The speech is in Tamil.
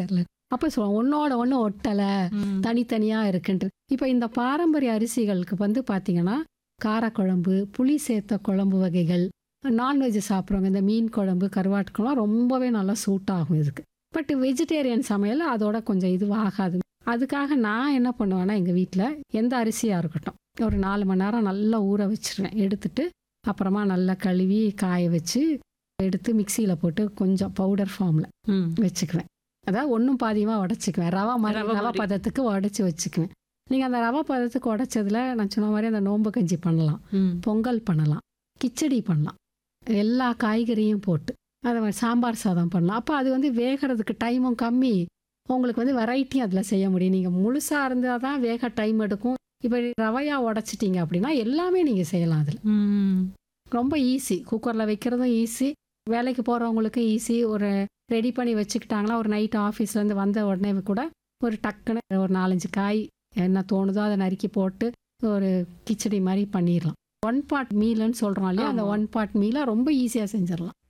சேரல அப்போ சொல்லுவாங்க ஒன்னோட ஒன்று ஒட்டலை ம். தனித்தனியாக இருக்குன்ட்டு இப்போ இந்த பாரம்பரிய அரிசிகளுக்கு வந்து பார்த்தீங்கன்னா காரக்குழம்பு புளி சேர்த்த குழம்பு வகைகள் நான்வெஜ் சாப்பிட்றவங்க இந்த மீன் குழம்பு கருவாட்டு குழம்பு ரொம்பவே நல்லா சூட் ஆகும் இதுக்கு பட் வெஜிடேரியன் சமையல் அதோட கொஞ்சம் இதுவாகாது அதுக்காக நான் என்ன பண்ணுவேன்னா எங்கள் வீட்டில் எந்த அரிசியாக இருக்கட்டும் ஒரு நாலு மணி நேரம் நல்லா ஊற வச்சிருவேன் எடுத்துட்டு அப்புறமா நல்லா கழுவி காய வச்சு எடுத்து மிக்சியில் போட்டு கொஞ்சம் பவுடர் ஃபார்மில் ம். வச்சுக்குவேன் அதாவது ஒன்றும் பாதியமாக உடச்சிக்குவேன் ரவா மாதிரி ரவை ரவா மாதிரி. பதத்துக்கு உடச்சி வச்சுக்குவேன் நீங்கள் அந்த ரவா பதத்துக்கு உடைச்சதுல நான் சொன்ன மாதிரி அந்த நோம்பு கஞ்சி பண்ணலாம் ம். பொங்கல் பண்ணலாம் கிச்சடி பண்ணலாம் எல்லா காய்கறியும் போட்டு அதை மாதிரி சாம்பார் சாதம் பண்ணலாம் அப்போ அது வந்து வேகிறதுக்கு டைமும் கம்மி உங்களுக்கு வந்து வெரைட்டியும் அதில் செய்ய முடியும் நீங்கள் முழுசாக இருந்தால் தான் வேக டைம் எடுக்கும் இப்போ ரவையாக உடச்சிட்டிங்க அப்படின்னா எல்லாமே நீங்கள் செய்யலாம் அதில் ம். ரொம்ப ஈஸி குக்கரில் வைக்கிறதும் ஈஸி வேலைக்கு போகிறவங்களுக்கு ஈஸி ஒரு ரெடி பண்ணி வச்சுக்கிட்டாங்கன்னா ஒரு நைட் ஆஃபீஸ்லேருந்து வந்த உடனே கூட ஒரு டக்குன்னு ஒரு நாலஞ்சு காய் என்ன தோணுதோ அதை நறுக்கி போட்டு ஒரு கிச்சடி மாதிரி பண்ணிடலாம் ஒன் பார்ட் மீல்னு சொல்கிறோம் இல்லையா அந்த ஆமா. ஒன் பார்ட் மீலை ரொம்ப ஈஸியாக செஞ்சிடலாம்